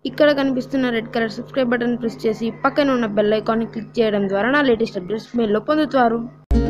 ఇక్కడ కనిపిస్తున్న red colour subscribe button press చేసి పక్కన ఉన్న బెల్ ఐకాన్ని క్లిక్ చేయడం ద్వారా నా లేటెస్ట్ అప్డేట్స్ మెయిల్లో పొందుతారు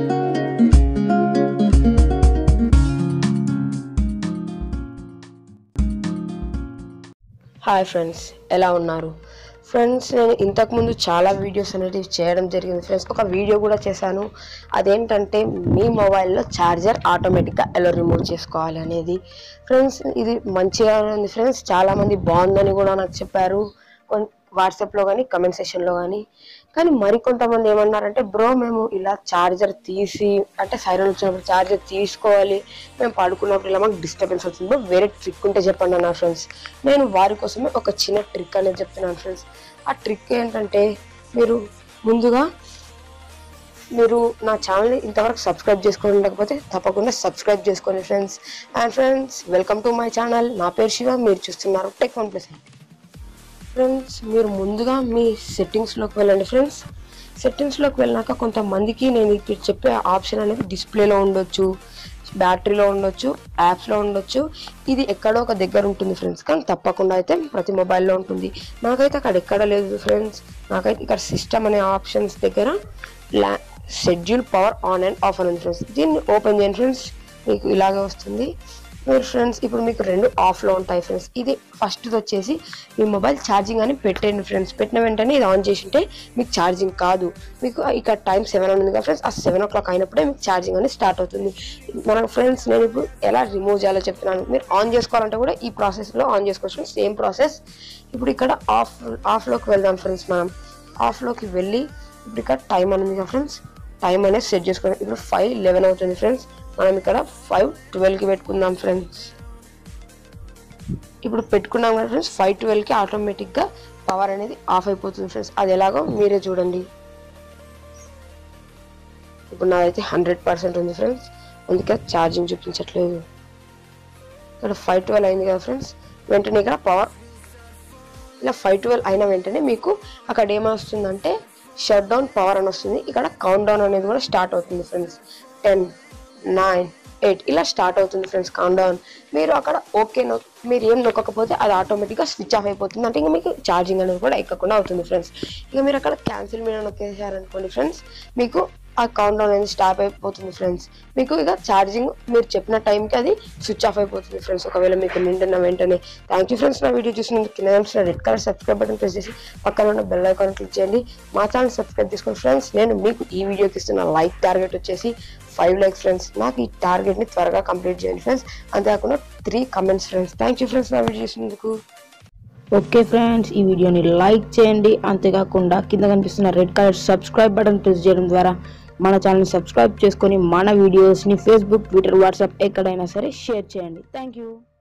హాయ్ ఫ్రెండ్స్ ఎలా ఉన్నారు ఫ్రెండ్స్ నేను ఇంతకుముందు చాలా వీడియోస్ అనేవి చేయడం జరిగింది ఫ్రెండ్స్ ఒక వీడియో కూడా చేశాను అదేంటంటే మీ మొబైల్లో ఛార్జర్ ఆటోమేటిక్గా ఎలా రిమూవ్ చేసుకోవాలి అనేది ఫ్రెండ్స్ ఇది మంచిగా ఉంది ఫ్రెండ్స్ చాలామంది బాగుందని కూడా నాకు చెప్పారు కొన్- వాట్సాప్లో కానీ కమెంట్ సెషన్లో కానీ కానీ మరికొంతమంది ఏమన్నారంటే బ్రో మేము ఇలా ఛార్జర్ తీసి అంటే సైరన్ వచ్చినప్పుడు ఛార్జర్ తీసుకోవాలి మేము పడుకున్నప్పుడు ఇలా మాకు డిస్టర్బెన్స్ అవుతుంది బ్రో వేరే ట్రిక్ ఉంటే చెప్పండి అన్న ఫ్రెండ్స్ నేను వారి కోసమే ఒక చిన్న ట్రిక్ అనేది చెప్తున్నాను ఫ్రెండ్స్ ఆ ట్రిక్ ఏంటంటే మీరు ముందుగా మీరు నా ఛానల్ని ఇంతవరకు సబ్స్క్రైబ్ చేసుకొని ఉండకపోతే తప్పకుండా సబ్స్క్రైబ్ చేసుకోండి friends and friends welcome to my channel నా పేరు శివ మీరు చూస్తున్నారు టెక్ వన్ ప్లస్ ఫ్రెండ్స్ మీరు ముందుగా మీ సెట్టింగ్స్లోకి వెళ్ళండి ఫ్రెండ్స్ సెట్టింగ్స్లోకి వెళ్ళినాక కొంతమందికి నేను ఇప్పుడు చెప్పే ఆప్షన్ అనేది డిస్ప్లేలో ఉండొచ్చు బ్యాటరీలో ఉండొచ్చు యాప్స్లో ఉండొచ్చు ఇది ఎక్కడో ఒక దగ్గర ఉంటుంది ఫ్రెండ్స్ కానీ తప్పకుండా అయితే ప్రతి మొబైల్లో ఉంటుంది నాకైతే అక్కడ ఎక్కడ లేదు ఫ్రెండ్స్ నాకైతే ఇక్కడ సిస్టమ్ అనే ఆప్షన్స్ దగ్గర లా schedule power on and off అని ఉంది ఫ్రెండ్స్ దీన్ని ఓపెన్ చేయండి ఫ్రెండ్స్ మీకు ఇలాగే వస్తుంది మీరు ఫ్రెండ్స్ ఇప్పుడు మీకు రెండు ఆఫ్లో ఉంటాయి ఫ్రెండ్స్ ఇది ఫస్ట్ వచ్చేసి మీ మొబైల్ ఛార్జింగ్ అని పెట్టండి ఫ్రెండ్స్ పెట్టిన వెంటనే ఇది ఆన్ చేసి ఉంటే మీకు ఛార్జింగ్ కాదు మీకు ఇక్కడ టైం సెవెన్ అని ఉంది కదా ఫ్రెండ్స్ ఆ సెవెన్ ఓ క్లాక్ అయినప్పుడే మీకు ఛార్జింగ్ అనేది స్టార్ట్ అవుతుంది మన ఫ్రెండ్స్ నేను ఇప్పుడు ఎలా రిమూవ్ చేయాలో చెప్తున్నాను మీరు ఆన్ చేసుకోవాలంటే కూడా ఈ ప్రాసెస్లో ఆన్ చేసుకోవచ్చు సేమ్ ప్రాసెస్ ఇప్పుడు ఇక్కడ ఆఫ్ ఆఫ్లోకి వెళ్దాం ఫ్రెండ్స్ మనం ఆఫ్లోకి వెళ్ళి ఇప్పుడు ఇక్కడ టైం అని ఉంది కదా ఫ్రెండ్స్ టైం అనేది సెట్ చేసుకోండి ఇప్పుడు ఫైవ్ లెవెన్ అవుతుంది ఫ్రెండ్స్ మనం ఇక్కడ ఫైవ్ ట్వెల్వ్కి పెట్టుకుందాం ఫ్రెండ్స్ ఇప్పుడు పెట్టుకున్నాం కదా ఫ్రెండ్స్ ఫైవ్ ట్వెల్వ్కి ఆటోమేటిక్గా పవర్ అనేది ఆఫ్ అయిపోతుంది ఫ్రెండ్స్ అది ఎలాగో మీరే చూడండి ఇప్పుడు నాదైతే హండ్రెడ్ పర్సెంట్ ఉంది ఫ్రెండ్స్ అందుకే ఛార్జింగ్ చూపించట్లేదు ఇక్కడ ఫైవ్ ట్వెల్వ్ అయింది కదా ఫ్రెండ్స్ వెంటనే ఇక్కడ పవర్ ఇలా ఫైవ్ ట్వెల్వ్ అయిన వెంటనే మీకు అక్కడ ఏమొస్తుందంటే షట్ డౌన్ పవర్ అని వస్తుంది ఇక్కడ కౌంట్ డౌన్ అనేది కూడా స్టార్ట్ అవుతుంది ఫ్రెండ్స్ టెన్ నైన్ ఎయిట్ ఇలా స్టార్ట్ అవుతుంది ఫ్రెండ్స్ కౌంట్ డౌన్ మీరు అక్కడ ఓకే నొ మీరు ఏం నొక్కకపోతే అది ఆటోమేటిక్గా స్విచ్ ఆఫ్ అయిపోతుంది అంటే ఇంకా మీకు ఛార్జింగ్ అనేది కూడా ఎక్కకుండా అవుతుంది ఫ్రెండ్స్ ఇక మీరు అక్కడ క్యాన్సిల్ మీద నొక్కేసారనుకోండి ఫ్రెండ్స్ మీకు ఆ కౌంట్ డౌన్ అనేది స్టాప్ అయిపోతుంది ఫ్రెండ్స్ మీకు ఇక ఛార్జింగ్ మీరు చెప్పిన టైంకి అది స్విచ్ ఆఫ్ అయిపోతుంది ఫ్రెండ్స్ ఒకవేళ మీకు నిండిన వెంటనే థ్యాంక్ యూ ఫ్రెండ్స్ నా వీడియో చూసినందుకు కింద కనిపిస్తున్న red colour subscribe button press చేసి పక్కన ఉన్న బెల్ ఐకాన్ క్లిక్ చేయండి మా ఛానల్ సబ్స్క్రైబ్ చేసుకోండి ఫ్రెండ్స్ నేను మీకు ఈ వీడియోకి ఇస్తున్న లైక్ టార్గెట్ వచ్చేసి ఫైవ్ లైక్స్ ఫ్రెండ్స్ నాకు ఈ టార్గెట్ని త్వరగా కంప్లీట్ చేయండి ఫ్రెండ్స్ అంతేకాకుండా three comments friends thank you friends నా వీడియో చూసినందుకు ఓకే ఫ్రెండ్స్ ఈ వీడియోని లైక్ చేయండి అంతేకాకుండా కింద కనిపిస్తున్న red colour subscribe button press చేయడం ద్వారా మన ఛానల్ని సబ్స్క్రైబ్ చేసుకొని మన వీడియోస్ని ఫేస్బుక్ ట్విట్టర్ వాట్సాప్ ఎక్కడైనా సరే షేర్ చేయండి థ్యాంక్ యూ